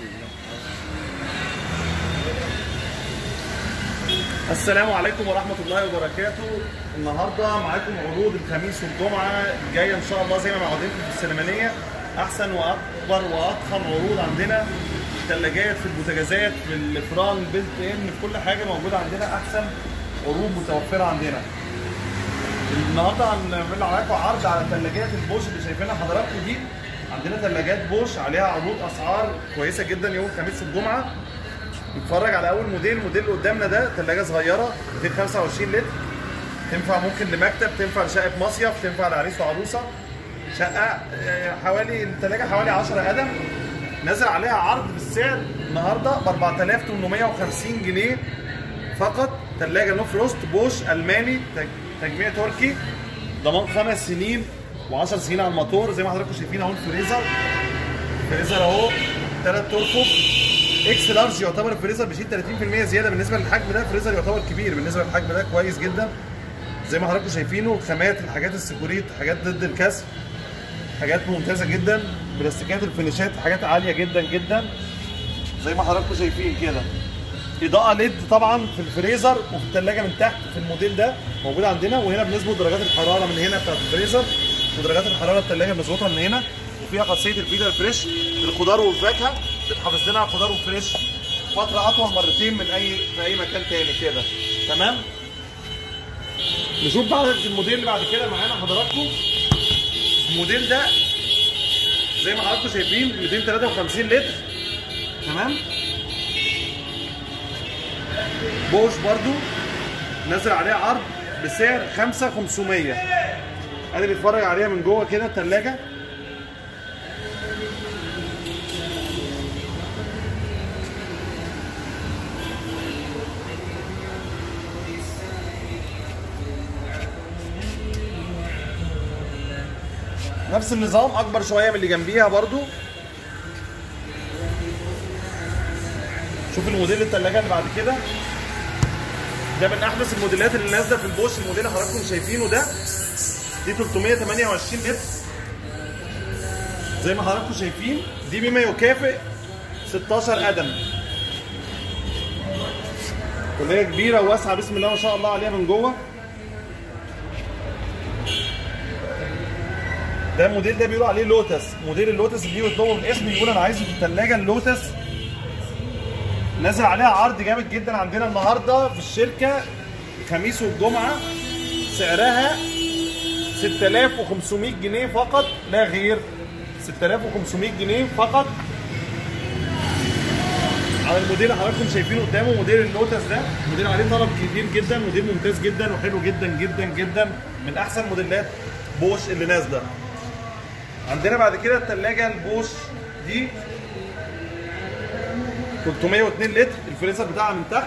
السلام عليكم ورحمة الله وبركاته النهاردة معاكم عروض الخميس والجمعة الجاية إن شاء الله زي ما معودينكم في السينمانية أحسن وأكبر وأضخم عروض عندنا الثلاجات في البوتاجازات في الفران البيلت إن في كل حاجة موجودة عندنا أحسن عروض متوفرة عندنا النهارده هنعمل معاكم عرض على ثلاجات البوش اللي شايفينها حضراتكم دي عندنا ثلاجات بوش عليها عروض اسعار كويسه جدا يوم الخميس والجمعه نتفرج على اول موديل الموديل اللي قدامنا ده ثلاجه صغيره 225 لتر تنفع ممكن لمكتب تنفع لشقه مصيف تنفع لعريس وعروسه شقه آه، حوالي الثلاجه حوالي 10 قدم نازل عليها عرض بالسعر النهارده ب 4850 جنيه فقط ثلاجه نو فروست بوش الماني تج- تجميع تركي ضمان خمس سنين و10 سنين على الموتور زي ما حضراتكم شايفين اهو الفريزر الفريزر اهو ثلاث ترفف اكس لارج يعتبر الفريزر بيشيل 30% زياده بالنسبه للحجم ده الفريزر يعتبر كبير بالنسبه للحجم ده كويس جدا زي ما حضراتكم شايفينه خامات الحاجات السكوريت حاجات ضد الكسر حاجات ممتازه جدا بلاستيكات الفينيشات حاجات عاليه جدا جدا زي ما حضراتكم شايفين كده اضاءه ليد طبعا في الفريزر وفي الثلاجه من تحت في الموديل ده موجود عندنا وهنا بنظبط درجات الحراره من هنا بتاعت الفريزر ودرجات الحراره الثلاجه بنظبطها من هنا وفيها خاصيه الفيدا الفريش للخضار والفاكهه بتحافظ لنا على الخضار والفريش فتره اطول مرتين من اي في اي مكان تاني كده تمام نشوف بقى الموديل اللي بعد كده معانا حضراتكم الموديل ده زي ما حضراتكم شايفين 253 لتر تمام بوش برضو نازل عليها عرض بسعر 5500 ادي بيتفرج عليها من جوه كده الثلاجه نفس النظام اكبر شويه من اللي جنبيها برضو شوف الموديل الثلاجه اللي بعد كده ده من احدث الموديلات اللي نازله في البوش الموديل اللي حضراتكم شايفينه ده دي 328 لتر زي ما حضراتكم شايفين دي بما يكافئ 16 قدم كلية كبيرة وواسعة بسم الله ما شاء الله عليها من جوه ده الموديل ده بيقولوا عليه لوتس موديل اللوتس اللي بيطلبوا من اسم يقول انا عايزه في الثلاجة اللوتس نازل عليها عرض جامد جدا عندنا النهارده في الشركه الخميس والجمعه سعرها 6500 جنيه فقط لا غير 6500 جنيه فقط على الموديل اللي حضراتكم شايفينه قدامه موديل اللوتس ده موديل عليه طلب كبير جدا موديل ممتاز جدا وحلو جدا جدا جدا من احسن موديلات بوش اللي نازله عندنا بعد كده الثلاجه البوش دي 302 لتر الفريزر بتاعها من تحت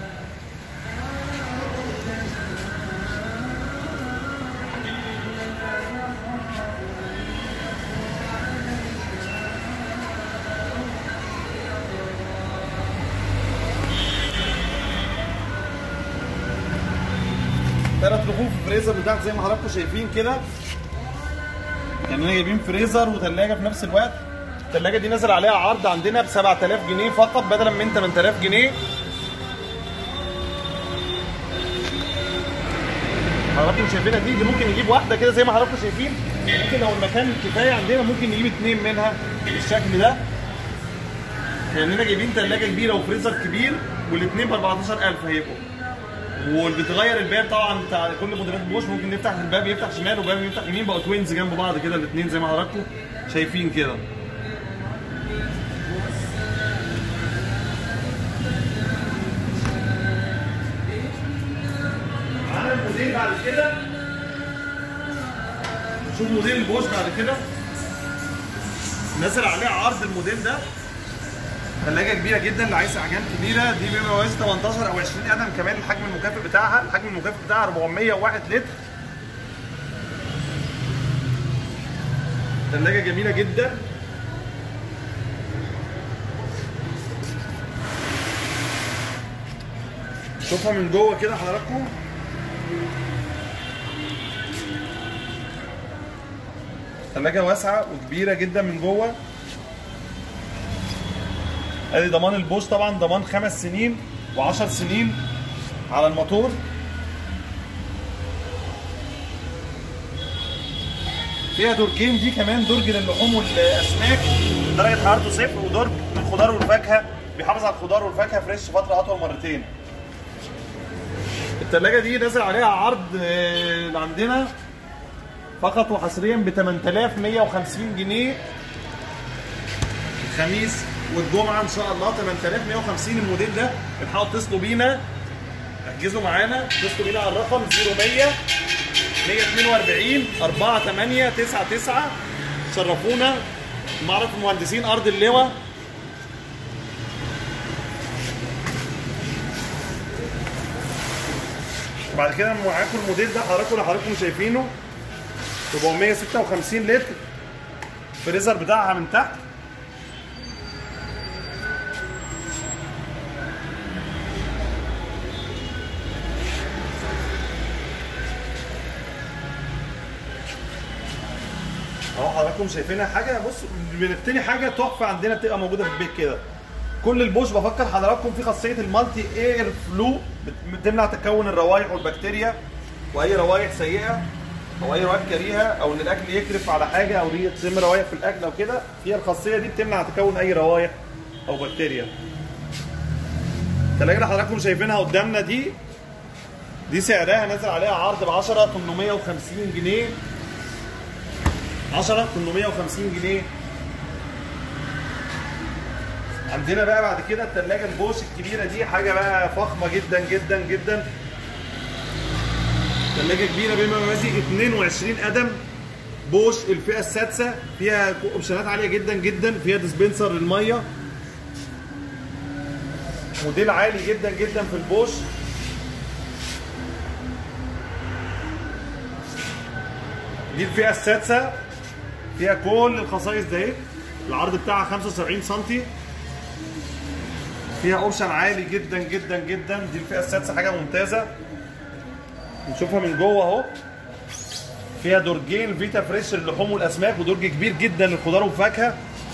ثلاث رفوف الفريزر بتاعك زي ما حضراتكم شايفين كده كاننا جايبين فريزر وثلاجه في نفس الوقت الثلاجه دي نازل عليها عرض عندنا ب 7000 جنيه فقط بدلا من 8000 جنيه حضراتكم شايفينها دي, دي ممكن نجيب واحده كده زي ما حضراتكم شايفين ممكن لو المكان كفايه عندنا ممكن نجيب اثنين منها بالشكل ده كاننا جايبين ثلاجه كبيره وفريزر كبير والاثنين ب 14000 هيبقوا وبتغير الباب طبعا بتاع كل موديلات بوش ممكن نفتح الباب يفتح شمال وباب يفتح يمين بقوا توينز جنب بعض كده الاثنين زي ما حضراتكم شايفين كده معانا الموديل بعد كده نشوف موديل البوش بعد كده نزل عليه عرض الموديل ده ثلاجة كبيرة جدا اللي عايز احجام كبيرة دي بما يوازي 18 او 20 قدم كمان الحجم المكافئ بتاعها الحجم المكافئ بتاعها 401 لتر ثلاجة جميلة جدا شوفها من جوه كده حضراتكم ثلاجة واسعة وكبيرة جدا من جوه ادي ضمان البوش طبعا ضمان خمس سنين و10 سنين على الموتور فيها درجين دي كمان درج للحوم والاسماك درجه حرارته صفر ودرج للخضار والفاكهه بيحافظ على الخضار والفاكهه فريش فتره اطول مرتين التلاجة دي نازل عليها عرض آه، اللي عندنا فقط وحصريا ب 8150 جنيه الخميس والجمعة إن شاء الله 8150 الموديل ده الحقوا اتصلوا بينا احجزوا معانا اتصلوا بينا على الرقم 0100 142 4899 شرفونا معرض المهندسين أرض اللواء بعد كده معاكم الموديل ده حضراتكم اللي حضراتكم شايفينه 456 لتر الفريزر بتاعها من تحت اهو حضراتكم شايفينها حاجه بص بنبتدي حاجه تحفه عندنا بتبقى موجوده في البيت كده كل البوش بفكر حضراتكم في خاصيه المالتي اير فلو بت- بتمنع تكون الروائح والبكتيريا واي روائح سيئه او اي روائح كريهه او ان الاكل يكرف على حاجه او دي تتم روائح في الاكل او كده فيها الخاصيه دي بتمنع تكون اي روائح او بكتيريا التلاجه اللي حضراتكم شايفينها قدامنا دي دي سعرها نازل عليها عرض ب 10 850 جنيه 10 850 جنيه عندنا بقى بعد كده الثلاجه البوش الكبيره دي حاجه بقى فخمه جدا جدا جدا ثلاجه كبيره بما يوازي 22 قدم بوش الفئه السادسه فيها اوبشنات عاليه جدا جدا فيها ديسبنسر للميه موديل عالي جدا جدا في البوش دي الفئه السادسه فيها كل الخصائص دي العرض بتاعها 75 سم فيها اوبشن عالي جدا جدا جدا دي الفئه السادسه حاجه ممتازه نشوفها من جوه اهو فيها درجين فيتا فريش للحوم والاسماك ودرج كبير جدا للخضار والفاكهه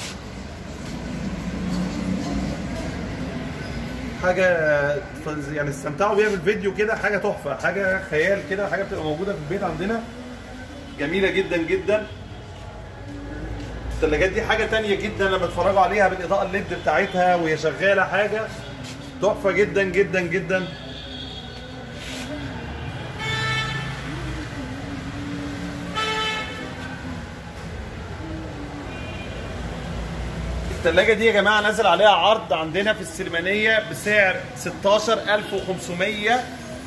حاجه يعني استمتعوا بيها بالفيديو كده حاجه تحفه حاجه خيال كده حاجه بتبقى موجوده في البيت عندنا جميله جدا جدا الثلاجات دي حاجه تانية جدا لما تتفرجوا عليها بالاضاءه الليد بتاعتها وهي شغاله حاجه تحفه جدا جدا جدا الثلاجه دي يا جماعه نازل عليها عرض عندنا في السلمانيه بسعر 16500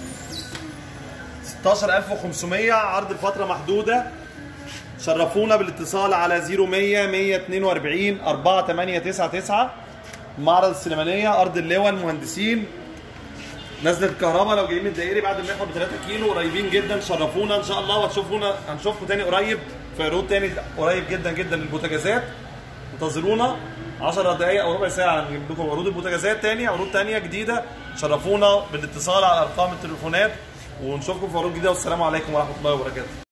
16500 عرض لفتره محدوده شرفونا بالاتصال على 0100 142 4899 معرض السليمانيه ارض اللواء المهندسين نزلة الكهرباء لو جايين من الدائري بعد المحور ب 3 كيلو قريبين جدا شرفونا ان شاء الله وهتشوفونا هنشوفكم تاني قريب في عروض تاني قريب جدا جدا للبوتاجازات انتظرونا 10 دقايق او ربع ساعه نجيب لكم عروض البوتاجازات تاني عروض تانيه جديده شرفونا بالاتصال على ارقام التليفونات ونشوفكم في عروض جديده والسلام عليكم ورحمه الله وبركاته